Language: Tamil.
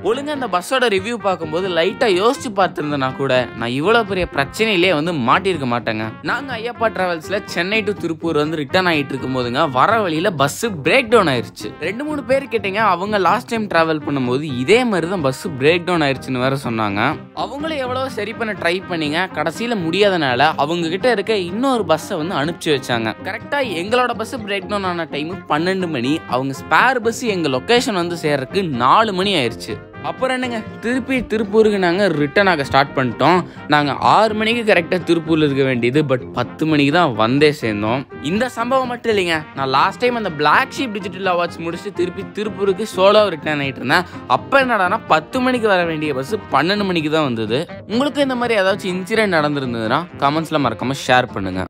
ஒழுங்கா அந்த பஸ்ஸோட ரிவ்யூ பார்க்கும்போது லைட்டா யோசிச்சு பார்த்திருந்தேனா கூட நான் இவ்வளவு பெரிய பிரச்சனையிலே வந்து மாட்டியிருக்க மாட்டேங்க நாங்க ஐயப்பா டிராவல்ஸ்ல சென்னை டு திருப்பூர் வந்து ரிட்டர்ன் ஆயிட்டு இருக்கும் போதுங்க வர வழியில பஸ் பிரேக் டவுன் ஆயிருச்சு ரெண்டு மூணு பேர் கேட்டீங்க அவங்க லாஸ்ட் டைம் டிராவல் பண்ணும்போது இதே மாதிரி தான் பஸ் பிரேக் டவுன் ஆயிருச்சுன்னு வேற சொன்னாங்க அவங்களும் எவ்வளவோ சரி பண்ண ட்ரை பண்ணீங்க கடைசியில முடியாதனால அவங்க கிட்ட இருக்க இன்னொரு பஸ்ஸை வந்து அனுப்பிச்சு வச்சாங்க கரெக்டா எங்களோட பஸ் பிரேக் டவுன் ஆன டைம் பன்னெண்டு மணி அவங்க ஸ்பேர் பஸ் எங்க லொகேஷன் வந்து சேர்றதுக்கு நாலு மணி ஆயிருச்சு அப்புறம் என்னங்க திருப்பி திருப்பூருக்கு நாங்கள் ரிட்டர்ன் ஆக ஸ்டார்ட் பண்ணிட்டோம் நாங்கள் ஆறு மணிக்கு கரெக்டாக திருப்பூரில் இருக்க வேண்டியது பட் பத்து மணிக்கு தான் வந்தே சேர்ந்தோம் இந்த சம்பவம் மட்டும் இல்லைங்க நான் லாஸ்ட் டைம் அந்த பிளாக் ஷீப் டிஜிட்டல் அவார்ட்ஸ் முடிச்சுட்டு திருப்பி திருப்பூருக்கு சோலோ ரிட்டர்ன் ஆகிட்டு இருந்தேன் அப்போ என்னடானா பத்து மணிக்கு வர வேண்டிய பஸ் பன்னெண்டு மணிக்கு தான் வந்தது உங்களுக்கு இந்த மாதிரி ஏதாச்சும் இன்சிடென்ட் நடந்திருந்ததுன்னா கமெண்ட்ஸில் மறக்காமல் ஷேர் பண்ணுங்கள்